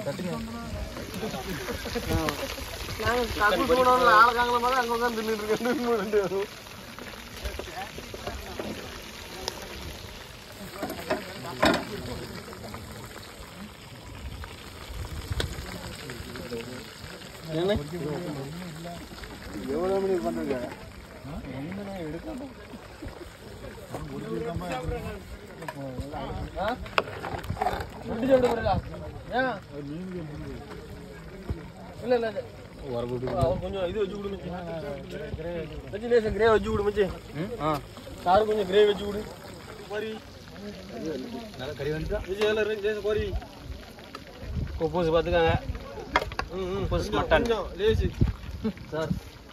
கொஞ்சம் இது வச்சு விடு வச்சு லேசா கிரே வச்சு விடு மச்சி சாரு கொஞ்சம் கிரே வச்சு விடு பாரி கறி வந்துட்டா விஜய் எல்லாம் லேசா பாரி கொப்போஸ் பார்த்துக்காங்க கொப்போஸ் மட்டன் லேசு சார்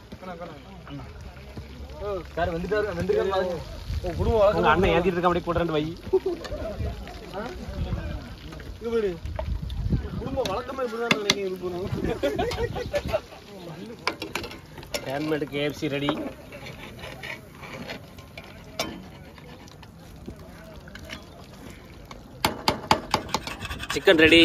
சார் வந்துட்டாரு வந்துட்டாரு குடும்பம் வளர்க்க அண்ணன் ஏந்திட்டு இருக்க அப்படியே போட்டுறேன் வை இது பாரு குடும்பம் வழக்கமா இப்படிதான் நினைக்கிறேன் இது போகணும் handmade KFC ready chicken ready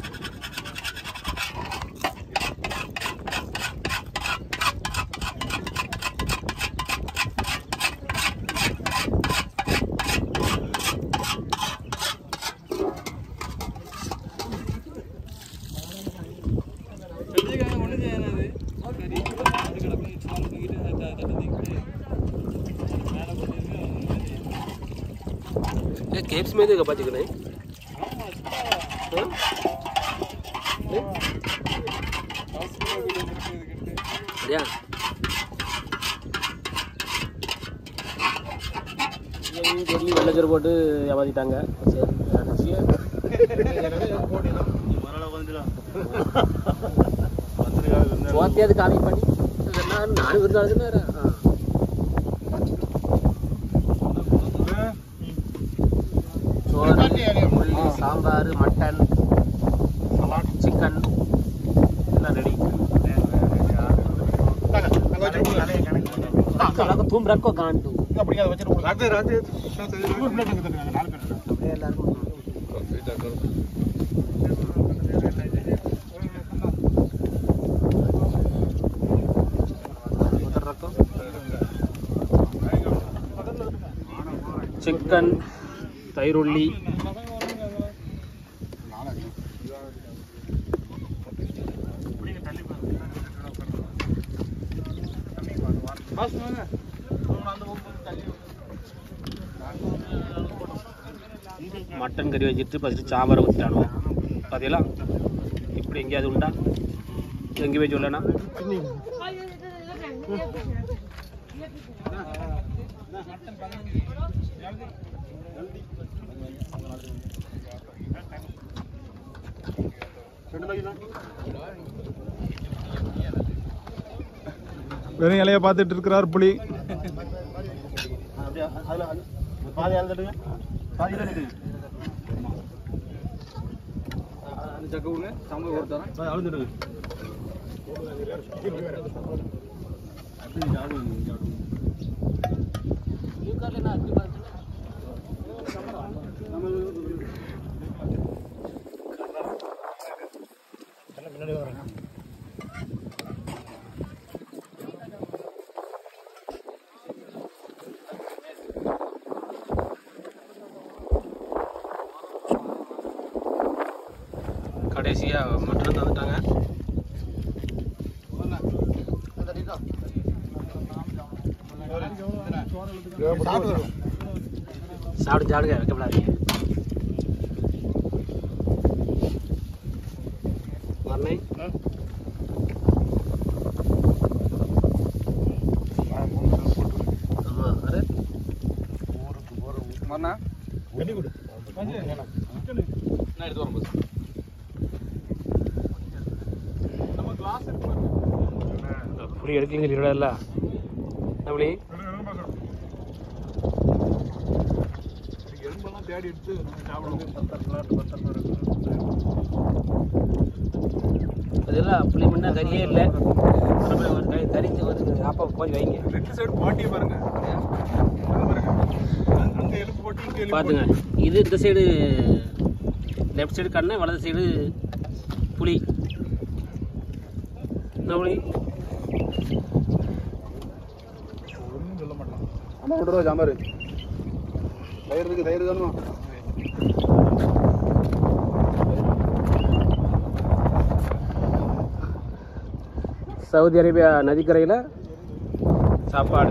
केप्स में देगा बाजी नहीं या சொல்லி வெள்ளச்சர் போட்டு ஏமாத்திட்டாங்க போத்தியாவது காமி பண்ணி நான் நாலு விருந்தாளுக்குன்னு சோறு புளி சாம்பார் மட்டன் சிக்கன் எல்லாம் ரெடி तुम रखो गांडू அப்படியே எல்லாரும் उधर रखो चिकन தயிர் மட்டன் கறி வச்சுட்டு ஃபஸ்ட்டு சாம்பாரை ஊற்றிட்டானுவோம் பார்த்தீங்களா இப்படி எங்கேயாவது உண்டா எங்கே போய் சொல்லனா வெறும் இலைய பார்த்துட்டு இருக்கிறார் புலி பாதி அழுதுடுங்க பாதி அழுதுடுங்க சக்க விடுங்க சாம்பார் ஒரு தரேன் அழுதுடுங்க கடைசியாக மட்டன் தந்துட்டாங்க சாப்பிடு சாப்பிடுங்க வைக்கப்படாதீங்க மரணை ஆமா அரே மரணா நான் எடுத்து வரும்போது புளி எடுக்கீங்க இல்ல எப்படி எலும்பெல்லாம் தேடி எடுத்து அதெல்லாம் புளி முன்னா கறியே இல்லை அப்புறம் ஒரு கறி கறிக்கு வருது அப்பா போய் வைங்க ரெண்டு சைடு போட்டி பாருங்க பாருங்க அங்க எலும்பு போட்டி இங்க எலும்பு பார்த்துங்க இது இந்த சைடு லெஃப்ட் சைடு கண்ணு வலது சைடு புளி என்ன புளி ஒன்றும் சொல்ல மாட்டான் அம்மா கொண்டு வா சாம்பார் தயிர் இருக்கு தயிர் தானே சவுதி அரேபியா நதிக்கரையில் சாப்பாடு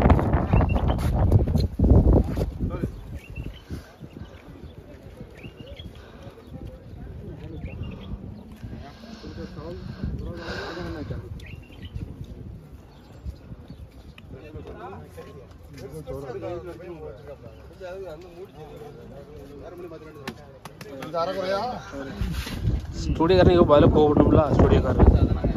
இது அரைக்குறையா ஸ்டூடியோக்காரனுக்கு பதிலாக போகணும்ல ஸ்டூடியோக்காரன்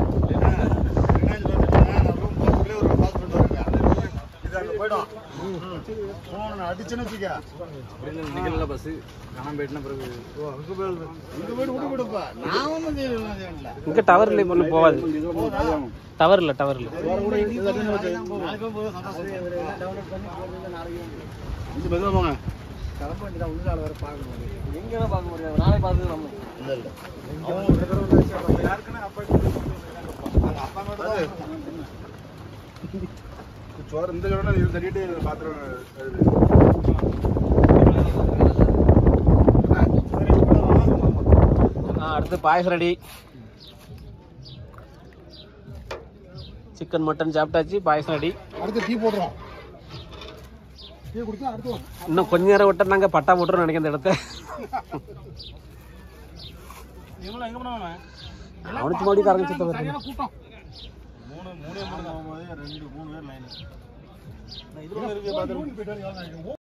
அடிச்சுன்னு வச்சுக்க நிக்கல பஸ் காணாம போயிட்டுனா பிறகு இங்க போயிட்டு விட்டு விடுப்பா நான் ஒன்றும் செய்யல இங்கே டவர் இல்லை ஒன்றும் போகாது டவர் இல்லை டவர் இல்லை இது மெதுவா போங்க எங்க தான் பார்க்க முடியாது நாளை பார்த்து நம்ம இல்ல இல்ல சோறு இந்த கடனை இது தட்டிட்டு பாத்திரம் ஆ அடுத்து பாயசம் ரெடி சிக்கன் மட்டன் சாப்பிட்டாச்சு பாயசம் ரெடி அடுத்து டீ போடுறோம் டீ குடிச்சா அடுத்து இன்னும் கொஞ்ச நேரம் விட்டா நாங்கள் பட்டா போட்டுறோம் நினைக்கிற இந்த இடத்த இவங்க எங்க போனாங்க அவனுக்கு மறுபடியும் கரங்க சுத்த வருது கூட்டம் மூணு மூணு மூணு ரெண்டு மூணு பேர் லைன் இது ஒன்று இருக்கு பார்த்து